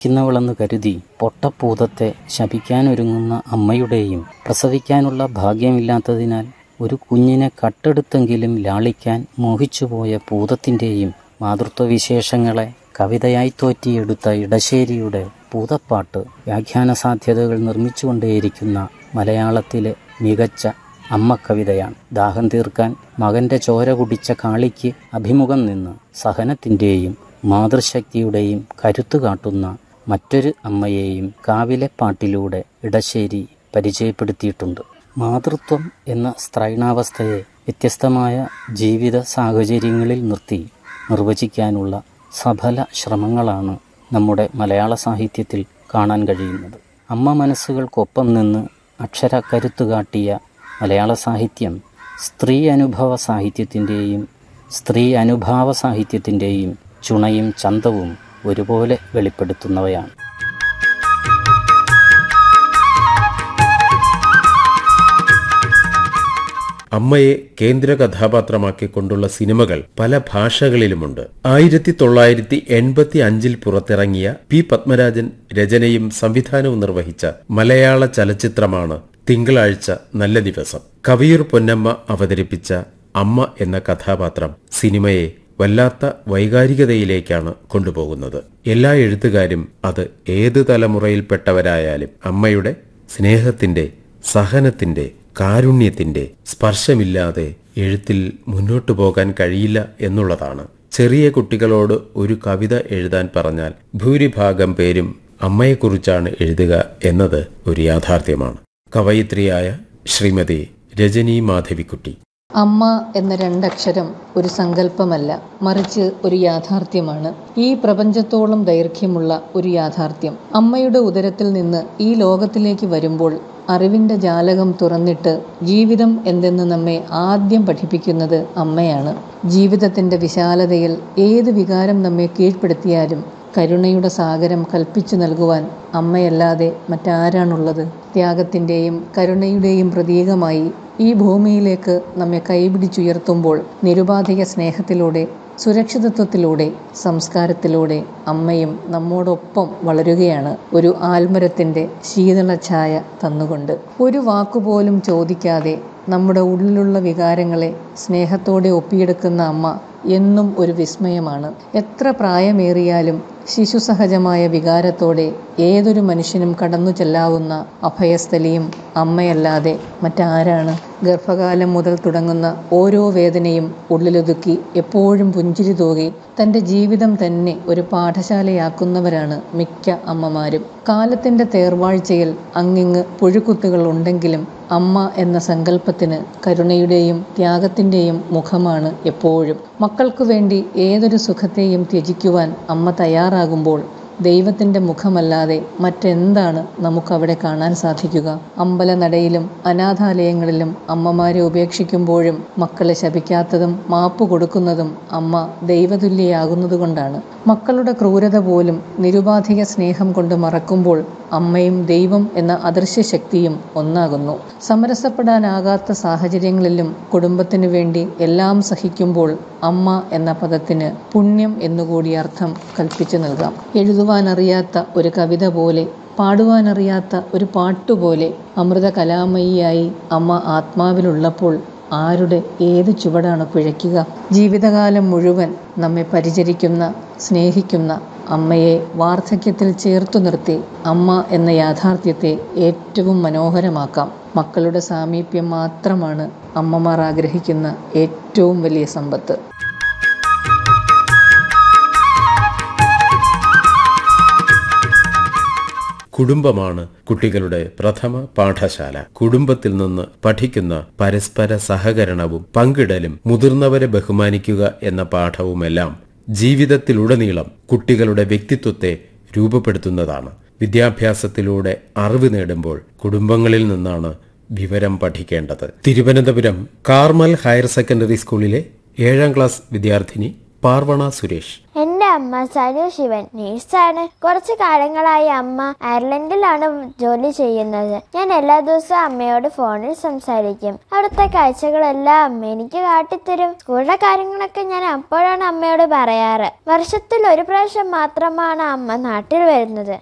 ക്കുന്നവളെന്ന് കരുതി പൊട്ടപ്പൂതത്തെ ശപിക്കാനൊരുങ്ങുന്ന അമ്മയുടെയും പ്രസവിക്കാനുള്ള ഭാഗ്യമില്ലാത്തതിനാൽ ഒരു കുഞ്ഞിനെ കട്ടെടുത്തെങ്കിലും ലാളിക്കാൻ മോഹിച്ചുപോയ പൂതത്തിൻ്റെയും മാതൃത്വവിശേഷങ്ങളെ കവിതയായി തോറ്റിയെടുത്ത ഇടശ്ശേരിയുടെ പൂതപ്പാട്ട് വ്യാഖ്യാന സാധ്യതകൾ നിർമ്മിച്ചുകൊണ്ടേയിരിക്കുന്ന മലയാളത്തിലെ മികച്ച അമ്മ കവിതയാണ് ദാഹം തീർക്കാൻ മകന്റെ ചോര കുടിച്ച കാളിക്ക് അഭിമുഖം നിന്ന് സഹനത്തിൻ്റെയും മാതൃശക്തിയുടെയും കരുത്തു കാട്ടുന്ന മറ്റൊരു അമ്മയെയും കാവിലെ പാട്ടിലൂടെ ഇടശ്ശേരി പരിചയപ്പെടുത്തിയിട്ടുണ്ട് മാതൃത്വം എന്ന സ്ത്രൈണാവസ്ഥയെ വ്യത്യസ്തമായ ജീവിത സാഹചര്യങ്ങളിൽ നിർത്തി നിർവചിക്കാനുള്ള സഫല ശ്രമങ്ങളാണ് നമ്മുടെ മലയാള സാഹിത്യത്തിൽ കാണാൻ കഴിയുന്നത് അമ്മ മനസ്സുകൾക്കൊപ്പം നിന്ന് അക്ഷര കരുത്തു കാട്ടിയ മലയാള സാഹിത്യം സ്ത്രീ അനുഭവ സാഹിത്യത്തിൻ്റെയും സ്ത്രീ അനുഭാവ സാഹിത്യത്തിൻ്റെയും ചുണയും ചന്തവും ഒരുപോലെ വെളിപ്പെടുത്തുന്നവയാണ് അമ്മയെ കേന്ദ്ര കഥാപാത്രമാക്കിക്കൊണ്ടുള്ള സിനിമകൾ പല ഭാഷകളിലുമുണ്ട് ആയിരത്തി തൊള്ളായിരത്തി എൺപത്തി അഞ്ചിൽ പുറത്തിറങ്ങിയ പി പത്മരാജൻ രചനയും സംവിധാനവും നിർവഹിച്ച മലയാള ചലച്ചിത്രമാണ് തിങ്കളാഴ്ച നല്ല ദിവസം കവിയൂർ പൊന്നമ്മ അവതരിപ്പിച്ച അമ്മ എന്ന കഥാപാത്രം സിനിമയെ വല്ലാത്ത വൈകാരികതയിലേക്കാണ് കൊണ്ടുപോകുന്നത് എല്ലാ എഴുത്തുകാരും അത് ഏത് തലമുറയിൽപ്പെട്ടവരായാലും അമ്മയുടെ സ്നേഹത്തിന്റെ സഹനത്തിന്റെ കാരുണ്യത്തിന്റെ സ്പർശമില്ലാതെ എഴുത്തിൽ മുന്നോട്ടു പോകാൻ കഴിയില്ല എന്നുള്ളതാണ് ചെറിയ കുട്ടികളോട് ഒരു കവിത എഴുതാൻ പറഞ്ഞാൽ ഭൂരിഭാഗം പേരും അമ്മയെക്കുറിച്ചാണ് എഴുതുക എന്നത് ഒരു യാഥാർത്ഥ്യമാണ് കവയിത്രിയായ ശ്രീമതി രജനി മാധവിക്കുട്ടി അമ്മ എന്ന രണ്ടക്ഷരം ഒരു സങ്കല്പമല്ല മറിച്ച് ഒരു യാഥാർത്ഥ്യമാണ് ഈ പ്രപഞ്ചത്തോളം ദൈർഘ്യമുള്ള ഒരു യാഥാർത്ഥ്യം അമ്മയുടെ ഉദരത്തിൽ നിന്ന് ഈ ലോകത്തിലേക്ക് വരുമ്പോൾ അറിവിൻ്റെ ജാലകം തുറന്നിട്ട് ജീവിതം എന്തെന്ന് നമ്മെ ആദ്യം പഠിപ്പിക്കുന്നത് അമ്മയാണ് ജീവിതത്തിൻ്റെ വിശാലതയിൽ ഏത് വികാരം നമ്മെ കീഴ്പ്പെടുത്തിയാലും കരുണയുടെ സാഗരം കൽപ്പിച്ചു നൽകുവാൻ അമ്മയല്ലാതെ മറ്റാരാണുള്ളത് ത്യാഗത്തിൻ്റെയും കരുണയുടെയും പ്രതീകമായി ഈ ഭൂമിയിലേക്ക് നമ്മെ കൈപിടിച്ചുയർത്തുമ്പോൾ നിരുപാധിക സ്നേഹത്തിലൂടെ സുരക്ഷിതത്വത്തിലൂടെ സംസ്കാരത്തിലൂടെ അമ്മയും നമ്മോടൊപ്പം വളരുകയാണ് ഒരു ആൽമരത്തിൻ്റെ ശീതള ഛായ തന്നുകൊണ്ട് ഒരു വാക്കുപോലും ചോദിക്കാതെ നമ്മുടെ ഉള്ളിലുള്ള വികാരങ്ങളെ സ്നേഹത്തോടെ ഒപ്പിയെടുക്കുന്ന അമ്മ എന്നും ഒരു വിസ്മയമാണ് എത്ര പ്രായമേറിയാലും ശിശുസഹജമായ വികാരത്തോടെ ഏതൊരു മനുഷ്യനും കടന്നു ചെല്ലാവുന്ന അഭയസ്ഥലിയും അമ്മയല്ലാതെ മറ്റാരാണ് ഗർഭകാലം മുതൽ തുടങ്ങുന്ന ഓരോ വേദനയും ഉള്ളിലൊതുക്കി എപ്പോഴും പുഞ്ചിരി തൂകി തൻ്റെ ജീവിതം തന്നെ ഒരു പാഠശാലയാക്കുന്നവരാണ് മിക്ക അമ്മമാരും കാലത്തിൻ്റെ തേർവാഴ്ചയിൽ അങ്ങിങ്ങ് പുഴുക്കുത്തുകൾ ഉണ്ടെങ്കിലും അമ്മ എന്ന സങ്കല്പത്തിന് കരുണയുടെയും ത്യാഗത്തിൻ്റെയും മുഖമാണ് എപ്പോഴും മക്കൾക്കു വേണ്ടി ഏതൊരു സുഖത്തെയും ത്യജിക്കുവാൻ അമ്മ തയ്യാറാകുമ്പോൾ ദൈവത്തിൻ്റെ മുഖമല്ലാതെ മറ്റെന്താണ് നമുക്കവിടെ കാണാൻ സാധിക്കുക അമ്പലനടയിലും അനാഥാലയങ്ങളിലും അമ്മമാരെ ഉപേക്ഷിക്കുമ്പോഴും മക്കളെ ശപിക്കാത്തതും മാപ്പ് കൊടുക്കുന്നതും അമ്മ ദൈവതുല്യയാകുന്നതുകൊണ്ടാണ് മക്കളുടെ ക്രൂരത പോലും നിരുപാധിക സ്നേഹം കൊണ്ട് മറക്കുമ്പോൾ അമ്മയും ദൈവം എന്ന അദൃശ്യ ശക്തിയും ഒന്നാകുന്നു സമരസപ്പെടാനാകാത്ത സാഹചര്യങ്ങളിലും കുടുംബത്തിനു വേണ്ടി എല്ലാം സഹിക്കുമ്പോൾ അമ്മ എന്ന പദത്തിന് പുണ്യം എന്നുകൂടി അർത്ഥം കൽപ്പിച്ചു നൽകാം എഴുതുവാനറിയാത്ത ഒരു കവിത പോലെ പാടുവാനറിയാത്ത ഒരു പാട്ടുപോലെ അമൃത കലാമയിയായി അമ്മ ആത്മാവിലുള്ളപ്പോൾ ആരുടെ ഏത് ചുവടാണ് പിഴയ്ക്കുക ജീവിതകാലം മുഴുവൻ നമ്മെ പരിചരിക്കുന്ന സ്നേഹിക്കുന്ന അമ്മയെ വാർദ്ധക്യത്തിൽ ചേർത്തു നിർത്തി അമ്മ എന്ന യാഥാർത്ഥ്യത്തെ ഏറ്റവും മനോഹരമാക്കാം മക്കളുടെ സാമീപ്യം മാത്രമാണ് അമ്മമാർ ആഗ്രഹിക്കുന്ന ഏറ്റവും വലിയ സമ്പത്ത് കുടുംബമാണ് കുട്ടികളുടെ പ്രഥമ പാഠശാല കുടുംബത്തിൽ നിന്ന് പഠിക്കുന്ന പരസ്പര സഹകരണവും പങ്കിടലും മുതിർന്നവരെ ബഹുമാനിക്കുക എന്ന പാഠവുമെല്ലാം ജീവിതത്തിലുടനീളം കുട്ടികളുടെ വ്യക്തിത്വത്തെ രൂപപ്പെടുത്തുന്നതാണ് വിദ്യാഭ്യാസത്തിലൂടെ അറിവ് നേടുമ്പോൾ കുടുംബങ്ങളിൽ നിന്നാണ് വിവരം പഠിക്കേണ്ടത് തിരുവനന്തപുരം കാർമൽ ഹയർ സെക്കൻഡറി സ്കൂളിലെ ഏഴാം ക്ലാസ് വിദ്യാർത്ഥിനി പാർവണ സുരേഷ് എൻ്റെ അമ്മ അമ്മ സനു ശിവൻ നേഴ്സാണ് കുറച്ചു കാലങ്ങളായി അമ്മ അയർലൻഡിലാണ് ജോലി ചെയ്യുന്നത് ഞാൻ എല്ലാ ദിവസവും അമ്മയോട് ഫോണിൽ സംസാരിക്കും അവിടുത്തെ കാഴ്ചകളെല്ലാം അമ്മ എനിക്ക് കാട്ടിത്തരും സ്കൂളിലെ കാര്യങ്ങളൊക്കെ ഞാൻ അപ്പോഴാണ് അമ്മയോട് പറയാറ് വർഷത്തിൽ ഒരു പ്രാവശ്യം മാത്രമാണ് അമ്മ നാട്ടിൽ വരുന്നത്